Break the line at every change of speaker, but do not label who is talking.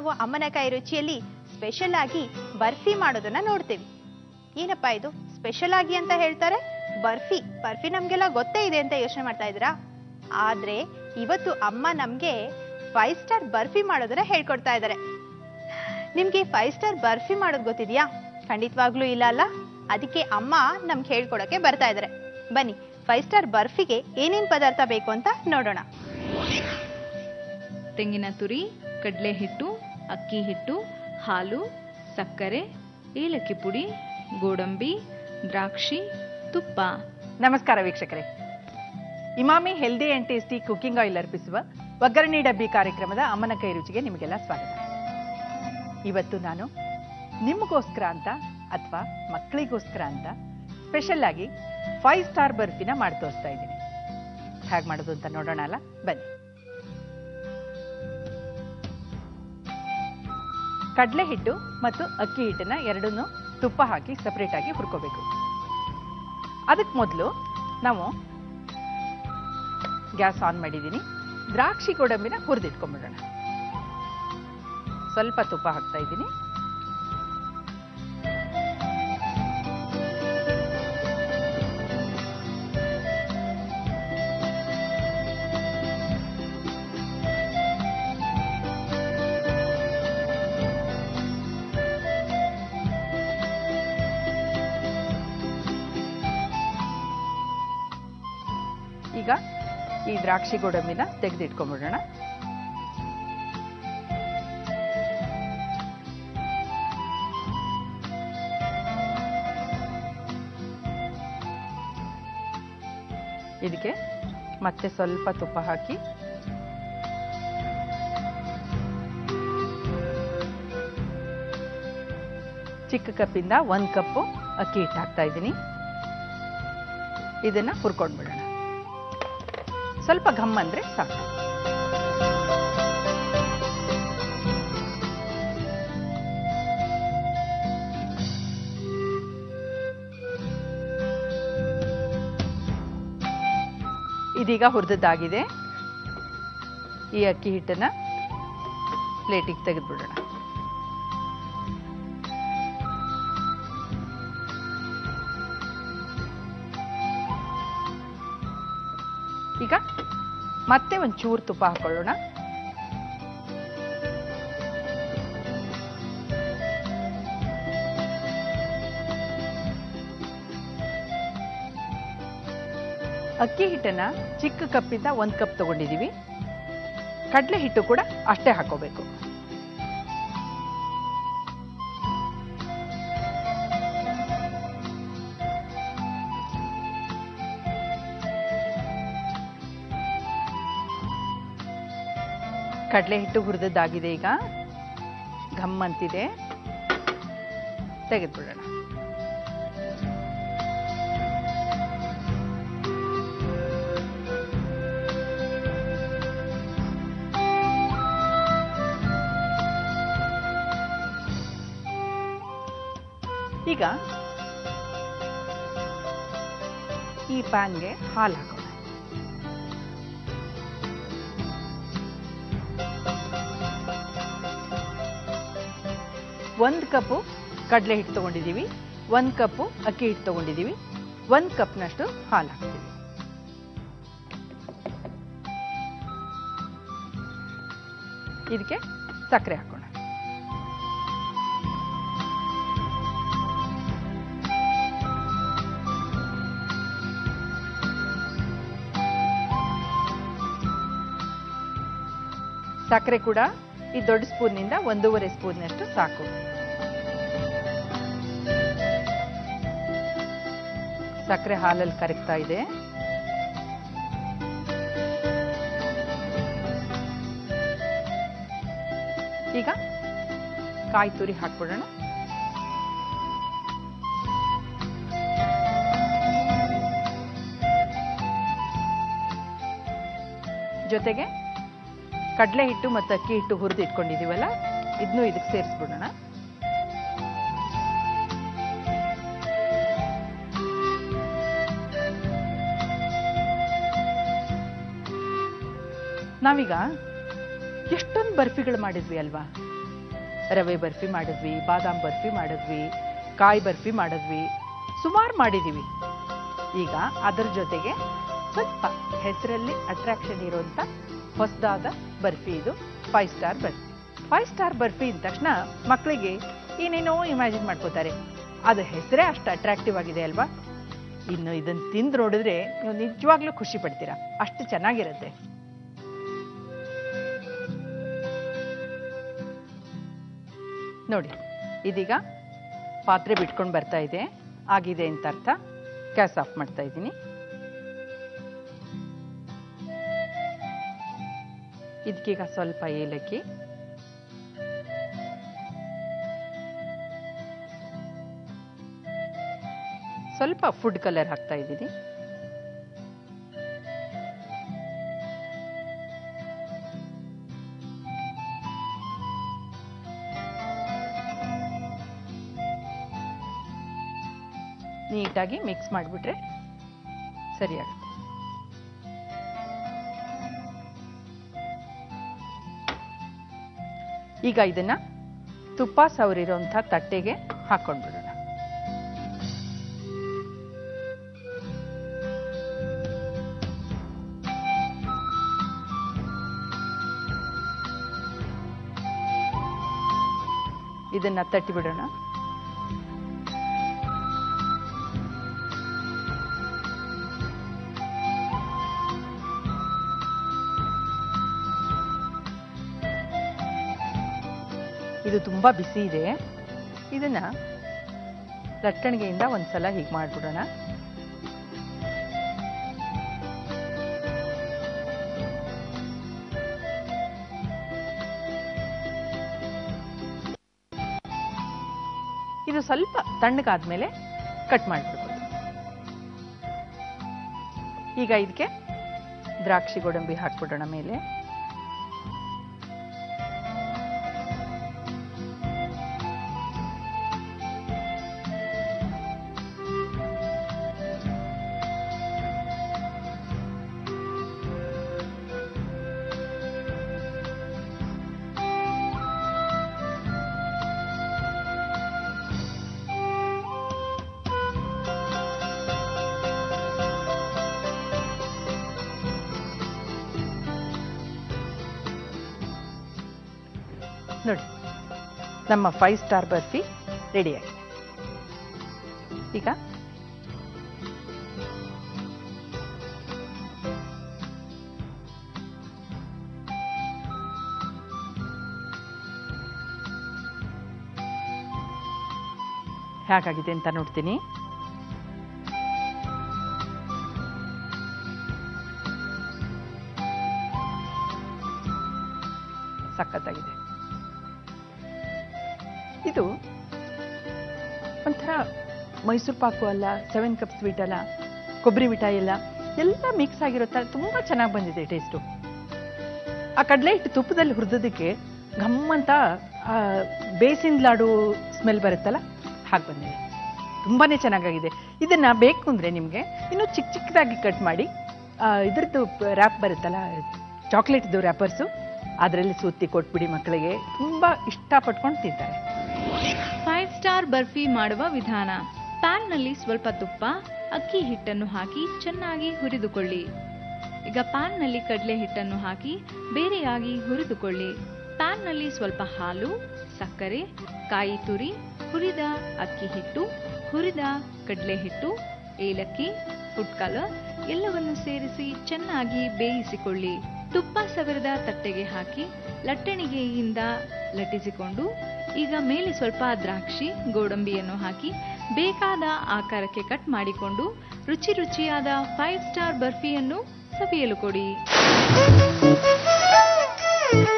ನಾವು ಅಮ್ಮನ ಕೈ ರುಚಿಯಲ್ಲಿ ಸ್ಪೆಷಲ್ ಆಗಿ ಬರ್ಫಿ ಮಾಡೋದನ್ನ ನೋಡ್ತೀವಿ ಏನಪ್ಪಾ ಇದು ಸ್ಪೆಷಲ್ ಆಗಿ ಅಂತ ಹೇಳ್ತಾರೆ ಬರ್ಫಿ ಬರ್ಫಿ ನಮ್ಗೆಲ್ಲ ಗೊತ್ತೇ ಇದೆ ಅಂತ ಯೋಚನೆ ಮಾಡ್ತಾ ಇದ್ದೀರಾ ಆದ್ರೆ ಇವತ್ತು ಅಮ್ಮ ನಮ್ಗೆ ಫೈವ್ ಸ್ಟಾರ್ ಬರ್ಫಿ ಮಾಡೋದನ್ನ ಹೇಳ್ಕೊಡ್ತಾ ಇದ್ದಾರೆ ನಿಮ್ಗೆ ಫೈವ್ ಸ್ಟಾರ್ ಬರ್ಫಿ ಮಾಡೋದು ಗೊತ್ತಿದ್ಯಾ ಖಂಡಿತವಾಗ್ಲೂ ಇಲ್ಲ ಅಲ್ಲ ಅದಕ್ಕೆ ಅಮ್ಮ ನಮ್ಗೆ ಹೇಳ್ಕೊಡಕ್ಕೆ ಬರ್ತಾ ಇದ್ದಾರೆ ಬನ್ನಿ ಫೈವ್ ಸ್ಟಾರ್ ಬರ್ಫಿಗೆ ಏನೇನ್ ಪದಾರ್ಥ ಬೇಕು ಅಂತ ನೋಡೋಣ
ತೆಂಗಿನ ತುರಿ ಕಡಲೆ ಹಿಟ್ಟು ಅಕ್ಕಿ ಹಿಟ್ಟು ಹಾಲು ಸಕ್ಕರೆ ಏಲಕ್ಕಿ ಪುಡಿ ಗೋಡಂಬಿ ದ್ರಾಕ್ಷಿ ತುಪ್ಪ
ನಮಸ್ಕಾರ ವೀಕ್ಷಕರೇ Emami healthy and tasty cooking oil ಅರ್ಪಿಸುವ ಒಗ್ಗರಣೆ ಡಬ್ಬಿ ಕಾರ್ಯಕ್ರಮದ ಅಮ್ಮನ ಕೈ ರುಚಿಗೆ ನಿಮಗೆಲ್ಲ ಸ್ವಾಗತ ಇವತ್ತು ನಾನು ನಿಮಗೋಸ್ಕರ ಅಂತ ಅಥವಾ ಮಕ್ಕಳಿಗೋಸ್ಕರ ಅಂತ ಸ್ಪೆಷಲ್ ಆಗಿ ಫೈವ್ ಸ್ಟಾರ್ ಬರ್ಫಿನ ಮಾಡಿ ತೋರಿಸ್ತಾ ಇದ್ದೀನಿ ಹೇಗೆ ಮಾಡೋದು ಅಂತ ನೋಡೋಣ ಅಲ್ಲ ಬನ್ನಿ ಕಡಲೆ ಹಿಟ್ಟು ಮತ್ತು ಅಕ್ಕಿ ಹಿಟ್ಟನ್ನ ಎರಡನ್ನೂ ತುಪ್ಪ ಹಾಕಿ ಸಪ್ರೇಟ್ ಆಗಿ ಹುರ್ಕೋಬೇಕು ಅದಕ್ಕೆ ಮೊದಲು ನಾವು ಗ್ಯಾಸ್ ಆನ್ ಮಾಡಿದ್ದೀನಿ ದ್ರಾಕ್ಷಿ ಗೋಡಂಬಿನ ಹುರಿದಿಟ್ಕೊಂಡ್ಬಿಡೋಣ ಸ್ವಲ್ಪ ತುಪ್ಪ ಹಾಕ್ತಾ ಇದ್ದೀನಿ ಈಗ ಈ ದ್ರಾಕ್ಷಿ ಗೋಡಂಬಿನ ತೆಗೆದಿಟ್ಕೊಂಡ್ಬಿಡೋಣ ಇದಕ್ಕೆ ಮತ್ತೆ ಸ್ವಲ್ಪ ತುಪ್ಪ ಹಾಕಿ ಚಿಕ್ಕ ಕಪ್ಪಿಂದ ಒಂದು ಕಪ್ಪು ಅಕ್ಕಿ ಹಿಟ್ಟು ಹಾಕ್ತಾ ಇದ್ದೀನಿ ಇದನ್ನ ಹುರ್ಕೊಂಡ್ಬಿಡೋಣ ಸ್ವಲ್ಪ ಘಮ್ ಅಂದ್ರೆ ಸಾಕು ಇದೀಗ ಹುರಿದದ್ದಾಗಿದೆ ಈ ಅಕ್ಕಿ ಹಿಟ್ಟನ್ನ ಪ್ಲೇಟಿಗೆ ತೆಗೆದ್ಬಿಡೋಣ ಈಗ ಮತ್ತೆ ಒಂದು ಚೂರು ತುಪ್ಪ ಹಾಕೊಳ್ಳೋಣ ಅಕ್ಕಿ ಹಿಟ್ಟನ್ನ ಚಿಕ್ಕ ಕಪ್ಪಿಂದ ಒಂದು ಕಪ್ ತಗೊಂಡಿದೀವಿ ಕಡಲೆ ಹಿಟ್ಟು ಕೂಡ ಅಷ್ಟೇ ಹಾಕೋಬೇಕು ಕಡಲೆ ಹಿಟ್ಟು ಹುರಿದದ್ದಾಗಿದೆ ಈಗ ಘಮ್ ಅಂತಿದೆ ತೆಗೆದ್ಬಿಡೋಣ ಈಗ ಈ ಪ್ಯಾನ್ಗೆ ಹಾಲು ಹಾಕೋಣ ಒಂದು ಕಪ್ಪು ಕಡಲೆ ಹಿಟ್ಟು ತಗೊಂಡಿದ್ದೀವಿ ಒಂದು ಕಪ್ಪು ಅಕ್ಕಿ ಹಿಟ್ಟು ತಗೊಂಡಿದ್ದೀವಿ ಒಂದು ಕಪ್ನಷ್ಟು ಹಾಲು ಹಾಕ್ತೀವಿ ಇದಕ್ಕೆ ಸಕ್ಕರೆ ಹಾಕೋಣ ಸಕ್ಕರೆ ಕೂಡ ಈ ದೊಡ್ಡ ಸ್ಪೂನ್ನಿಂದ ಒಂದೂವರೆ ಸ್ಪೂನ್ನಷ್ಟು ಸಾಕು ಸಕ್ಕರೆ ಹಾಲಲ್ಲಿ ಕರಗ್ತಾ ಇದೆ ಈಗ ಕಾಯಿ ತುರಿ ಹಾಕ್ಬಿಡೋಣ ಜೊತೆಗೆ ಕಡಲೆ ಹಿಟ್ಟು ಮತ್ತು ಅಕ್ಕಿ ಹಿಟ್ಟು ಹುರಿದು ಇಟ್ಕೊಂಡಿದೀವಲ್ಲ ಇದನ್ನು ಇದಕ್ಕೆ ಸೇರಿಸ್ಬಿಡೋಣ ನಾವೀಗ ಎಷ್ಟೊಂದು ಬರ್ಫಿಗಳು ಮಾಡಿದ್ವಿ ಅಲ್ವಾ ರವೆ ಬರ್ಫಿ ಮಾಡಿದ್ವಿ ಬಾದಾಮ್ ಬರ್ಫಿ ಮಾಡಿದ್ವಿ ಕಾಯಿ ಬರ್ಫಿ ಮಾಡಿದ್ವಿ ಸುಮಾರು ಮಾಡಿದ್ದೀವಿ ಈಗ ಅದರ ಜೊತೆಗೆ ಸ್ವಲ್ಪ ಹೆಸರಲ್ಲಿ ಅಟ್ರಾಕ್ಷನ್ ಇರುವಂಥ ಹೊಸದಾದ ಬರ್ಫಿ ಇದು five star barfi five star barfi ಅಂದ ತಕ್ಷಣ ಮಕ್ಕಳಿಗೆ ಏನೇನೋ ಇಮ್ಯಾಜಿನ್ ಮಾಡ್ಕೋತಾರೆ ಅದು ಹೆಸರೇ ಅಷ್ಟು ಅಟ್ರಾಕ್ಟಿವ್ ಆಗಿದೆ ಅಲ್ವಾ ಇನ್ನು ಇದನ್ನು ತಿಂದು ನೋಡಿದ್ರೆ ನೀವು ನಿಜವಾಗ್ಲೂ ಖುಷಿ ಪಡ್ತೀರಾ ಅಷ್ಟು ಚೆನ್ನಾಗಿರುತ್ತೆ ನೋಡಿ ಇದೀಗ ಪಾತ್ರೆ ಬಿಟ್ಕೊಂಡು ಬರ್ತಾ ಇದೆ ಆಗಿದೆ ಅಂತ ಅರ್ಥ ಗ್ಯಾಸ್ ಆಫ್ ಮಾಡ್ತಾ ಇದ್ದೀನಿ ಇದಕ್ಕೀಗ ಸ್ವಲ್ಪ ಏಲಕ್ಕಿ ಸ್ವಲ್ಪ ಫುಡ್ ಕಲರ್ ಹಾಕ್ತಾ ಇದ್ದೀನಿ ನೀಟಾಗಿ ಮಿಕ್ಸ್ ಮಾಡಿಬಿಟ್ರೆ ಸರಿಯಾಗುತ್ತೆ ಈಗ ಇದನ್ನ ತುಪ್ಪ ಸವರಿರುವಂಥ ತಟ್ಟೆಗೆ ಹಾಕೊಂಡ್ಬಿಡೋಣ ಇದನ್ನ ತಟ್ಟಿ ಬಿಡೋಣ ಇದು ತುಂಬಾ ಬಿಸಿ ಇದೆ ಇದನ್ನ ಲಟ್ಟಣಿಗೆಯಿಂದ ಒಂದ್ಸಲ ಹೀಗೆ ಮಾಡ್ಬಿಡೋಣ ಇದು ಸ್ವಲ್ಪ ತಣ್ಣಗಾದ್ಮೇಲೆ ಕಟ್ ಮಾಡ್ಬಿಡ್ಬೋದು ಈಗ ಇದಕ್ಕೆ ದ್ರಾಕ್ಷಿ ಗೋಡಂಬಿ ಹಾಕ್ಬಿಡೋಣ ಮೇಲೆ ನೋಡಿ ನಮ್ಮ ಫೈವ್ ಸ್ಟಾರ್ ಬರ್ಫಿ ರೆಡಿಯಾಗಿದೆ ಈಗ ಹೇಗಾಗಿದೆ ಅಂತ ನೋಡ್ತೀನಿ ಸಖತ್ತಾಗಿದೆ ಇದು ಒಂಥರ ಮೈಸೂರು ಪಾಕು ಅಲ್ಲ ಸೆವೆನ್ ಕಪ್ ಸ್ವೀಟ್ ಅಲ್ಲ ಕೊಬ್ಬರಿ ಮಿಠಾಯಿ ಅಲ್ಲ ಎಲ್ಲ ಮಿಕ್ಸ್ ಆಗಿರೋ ಥರ ತುಂಬ ಚೆನ್ನಾಗಿ ಬಂದಿದೆ ಟೇಸ್ಟು ಆ ಕಡಲೆ ಹಿಟ್ಟು ತುಪ್ಪದಲ್ಲಿ ಹುರಿದೋದಕ್ಕೆ ಘಮ್ಮಂತ ಆ, ಬೇಸಿನ್ ಲಾಡು ಸ್ಮೆಲ್ ಬರುತ್ತಲ್ಲ ಹಾಗೆ ಬಂದಿದೆ ತುಂಬಾ ಚೆನ್ನಾಗಾಗಿದೆ ಇದನ್ನ ಬೇಕು ಅಂದರೆ ನಿಮಗೆ ಇನ್ನೂ ಚಿಕ್ಕ ಚಿಕ್ಕದಾಗಿ ಕಟ್ ಮಾಡಿ ಆ, ಇದ್ರದ್ದು ರ್ಯಾಪ್ ಬರುತ್ತಲ್ಲ ಚಾಕ್ಲೇಟ್ದು ರ್ಯಾಪರ್ಸು ಅದರಲ್ಲಿ ಸುತ್ತಿ ಕೊಟ್ಬಿಡಿ ಮಕ್ಕಳಿಗೆ ತುಂಬ ಇಷ್ಟಪಟ್ಕೊಂಡು ತಿಂತಾರೆ
ಫೈವ್ ಸ್ಟಾರ್ ಬರ್ಫಿ ಮಾಡುವ ವಿಧಾನ ಪ್ಯಾನ್ನಲ್ಲಿ ಸ್ವಲ್ಪ ತುಪ್ಪ ಅಕ್ಕಿ ಹಿಟ್ಟನ್ನು ಹಾಕಿ ಚೆನ್ನಾಗಿ ಹುರಿದುಕೊಳ್ಳಿ ಈಗ ಪ್ಯಾನ್ನಲ್ಲಿ ಕಡಲೆ ಹಿಟ್ಟನ್ನು ಹಾಕಿ ಬೇರೆಯಾಗಿ ಹುರಿದುಕೊಳ್ಳಿ ಪ್ಯಾನ್ನಲ್ಲಿ ಸ್ವಲ್ಪ ಹಾಲು ಸಕ್ಕರೆ ಕಾಯಿ ತುರಿ ಹುರಿದ ಅಕ್ಕಿ ಹಿಟ್ಟು ಹುರಿದ ಕಡಲೆ ಹಿಟ್ಟು ಏಲಕ್ಕಿ ಫುಡ್ ಕಲರ್ ಎಲ್ಲವನ್ನು ಸೇರಿಸಿ ಚೆನ್ನಾಗಿ ಬೇಯಿಸಿಕೊಳ್ಳಿ ತುಪ್ಪ ಸವರಿದ ತಟ್ಟೆಗೆ ಹಾಕಿ ಲಟ್ಟಣಿಗೆಯಿಂದ ಲಟ್ಟಿಸಿಕೊಂಡು ಈಗ ಮೇಲೆ ಸ್ವಲ್ಪ ದ್ರಾಕ್ಷಿ ಗೋಡಂಬಿಯನ್ನು ಹಾಕಿ ಬೇಕಾದ ಆಕಾರಕ್ಕೆ ಕಟ್ ಮಾಡಿಕೊಂಡು ರುಚಿ ರುಚಿಯಾದ ಫೈವ್ ಸ್ಟಾರ್ ಬರ್ಫಿಯನ್ನು ಸವಿಯಲು ಕೊಡಿ